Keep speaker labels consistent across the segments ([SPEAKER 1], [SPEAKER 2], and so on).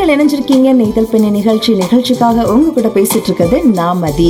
[SPEAKER 1] நீங்கள் இணைஞ்சிருக்கீங்க நெய்தல் பெண்ணை நிகழ்ச்சி நிகழ்ச்சிக்காக உங்க கூட பேசிட்டு இருக்கிறது நாமதி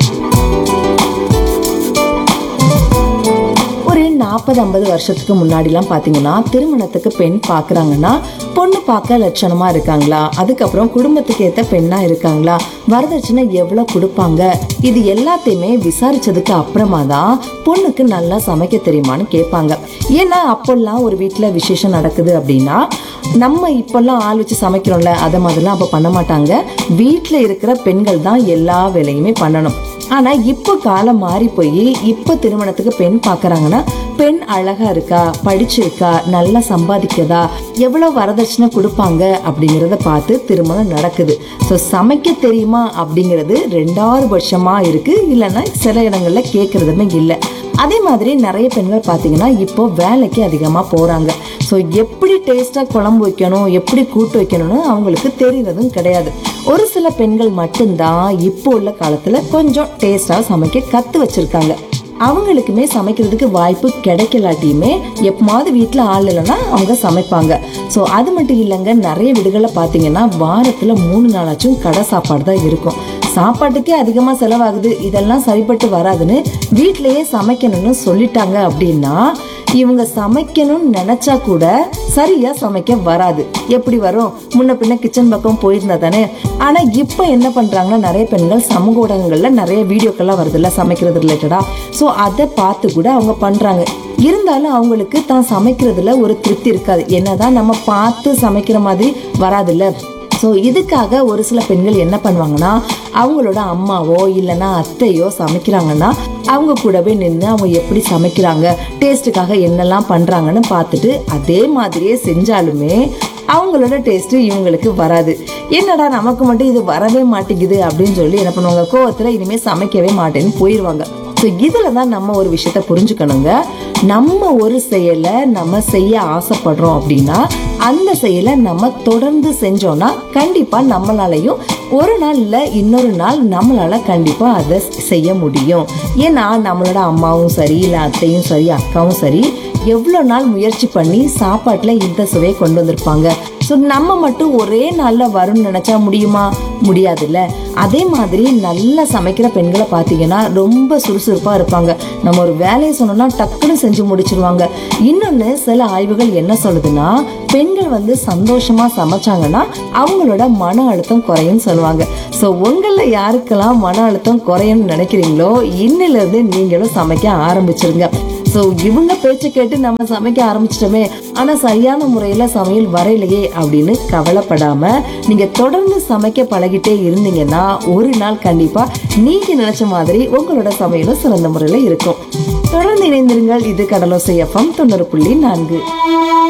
[SPEAKER 1] ஒரு நாற்பது ஐம்பது வருஷத்துக்கு முன்னாடிலாம் பார்த்தீங்கன்னா திருமணத்துக்கு பெண் பார்க்குறாங்கன்னா பொண்ணு பார்க்க லட்சணமாக இருக்காங்களா அதுக்கப்புறம் குடும்பத்துக்கு ஏற்ற பெண்ணாக இருக்காங்களா வரதட்சணை எவ்வளோ கொடுப்பாங்க இது எல்லாத்தையுமே விசாரிச்சதுக்கு அப்புறமா தான் பொண்ணுக்கு நல்லா சமைக்க தெரியுமான்னு கேட்பாங்க ஏன்னா அப்போல்லாம் ஒரு வீட்டில் விசேஷம் நடக்குது அப்படின்னா நம்ம இப்போல்லாம் ஆள் வச்சு சமைக்கிறோம்ல அதை மாதிரிலாம் அப்போ பண்ண மாட்டாங்க வீட்டில் இருக்கிற பெண்கள் தான் எல்லா வேலையுமே பண்ணணும் ஆனா இப்போ காலம் மாறி போய் இப்போ திருமணத்துக்கு பெண் பார்க்கறாங்கன்னா பெண் அழகா இருக்கா படிச்சிருக்கா நல்லா சம்பாதிக்கதா எவ்வளவு வரதட்சணை கொடுப்பாங்க அப்படிங்கறத பார்த்து திருமணம் நடக்குது ஸோ சமைக்க தெரியுமா அப்படிங்கிறது ரெண்டாவது வருஷமா இருக்கு இல்லைன்னா சில இடங்கள்ல கேட்கறதுமே இல்லை அதே மாதிரி நிறைய பெண்கள் பார்த்தீங்கன்னா இப்போ வேலைக்கு அதிகமாக போகிறாங்க ஸோ எப்படி டேஸ்ட்டாக குழம்பு வைக்கணும் எப்படி கூட்டு வைக்கணும்னு அவங்களுக்கு தெரியறதும் கிடையாது ஒரு சில பெண்கள் மட்டும்தான் இப்போ உள்ள காலத்தில் கொஞ்சம் டேஸ்ட்டாக சமைக்க கற்று வச்சிருக்காங்க அவங்களுக்குமே சமைக்கிறதுக்கு வாய்ப்பு கிடைக்கலாட்டியுமே எப்பமாவது வீட்டில் ஆள் இல்லைன்னா அவங்க சமைப்பாங்க ஸோ அது மட்டும் இல்லைங்க நிறைய வீடுகளில் பார்த்தீங்கன்னா வாரத்தில் மூணு நாளாச்சும் கடை சாப்பாடு தான் இருக்கும் சாப்பாட்டுக்கே அதிகமாக செலவாகுது இதெல்லாம் சரிப்பட்டு வராதுன்னு வீட்டிலேயே சமைக்கணும்னு சொல்லிட்டாங்க அப்படின்னா இவங்க சமைக்கணும்னு நினைச்சா கூட சரியா சமைக்க வராது எப்படி வரும் முன்ன பின்ன கிச்சன் பக்கம் போயிருந்தா தானே ஆனா இப்போ என்ன பண்றாங்கன்னா நிறைய பெண்கள் சமூக ஊடகங்கள்ல நிறைய வீடியோக்கெல்லாம் வருதுல்ல சமைக்கிறது ரிலேட்டடா ஸோ அதை பார்த்து கூட அவங்க பண்றாங்க இருந்தாலும் அவங்களுக்கு தான் சமைக்கிறதுல ஒரு திருப்தி இருக்காது என்னதான் நம்ம பார்த்து சமைக்கிற மாதிரி வராதுல்ல ஸோ இதுக்காக ஒரு சில பெண்கள் என்ன பண்ணுவாங்கன்னா அவங்களோட அம்மாவோ இல்லைன்னா அத்தையோ சமைக்கிறாங்கன்னா அவங்க கூடவே நின்று அவங்க எப்படி சமைக்கிறாங்க டேஸ்ட்டுக்காக என்னெல்லாம் பண்ணுறாங்கன்னு பார்த்துட்டு அதே மாதிரியே செஞ்சாலுமே அவங்களோட டேஸ்ட்டு இவங்களுக்கு வராது என்னடா நமக்கு மட்டும் இது வரவே மாட்டேங்குது அப்படின்னு சொல்லி என்ன பண்ணுவாங்க கோவத்தில் இனிமேல் சமைக்கவே மாட்டேன்னு போயிடுவாங்க ஸோ இதில் தான் நம்ம ஒரு விஷயத்த புரிஞ்சுக்கணுங்க நம்ம ஒரு செயலை நம்ம செய்ய ஆசைப்படுறோம் அப்படின்னா அந்த செயலை நம்ம தொடர்ந்து செஞ்சோம்னா கண்டிப்பாக நம்மளாலையும் ஒரு நாள் இல்லை இன்னொரு நாள் நம்மளால கண்டிப்பாக அதை செய்ய முடியும் ஏன்னா நம்மளோட அம்மாவும் சரி இல்லை அத்தையும் சரி அக்காவும் சரி எவ்வளோ நாள் முயற்சி பண்ணி சாப்பாட்டில் இந்த சுவையை கொண்டு வந்திருப்பாங்க ஸோ நம்ம மட்டும் ஒரே நாளில் வரும்னு நினச்சா முடியுமா முடியாதுல்ல அதே மாதிரி நல்லா சமைக்கிற பெண்களை பார்த்தீங்கன்னா ரொம்ப சுறுசுறுப்பாக இருப்பாங்க நம்ம ஒரு வேலையை சொன்னோம்னா டக்குன்னு செஞ்சு முடிச்சிருவாங்க இன்னொன்று சில ஆய்வுகள் என்ன சொல்லுதுன்னா பெண்கள் வந்து சந்தோஷமா சமைச்சாங்கன்னா அவங்களோட மன அழுத்தம் குறையும் சொல்லுவாங்க ஸோ உங்களில் யாருக்கெல்லாம் மன அழுத்தம் குறையும்னு நினைக்கிறீங்களோ இன்னிலிருந்து நீங்களும் சமைக்க ஆரம்பிச்சிருங்க ஸோ இவங்க பேச்சு கேட்டு நம்ம சமைக்க ஆரம்பிச்சிட்டோமே ஆனால் சரியான முறையில் சமையல் வரையிலையே அப்படின்னு கவலைப்படாம நீங்கள் தொடர்ந்து சமைக்க பழகிட்டே இருந்தீங்கன்னா ஒரு நாள் கண்டிப்பாக நீங்கள் நினைச்ச மாதிரி உங்களோட சமையலும் சிறந்த முறையில் இருக்கும் தொடர்ந்து இணைந்திருங்கள் இது கடலோசை எஃப்எம் தொண்ணூறு புள்ளி நான்கு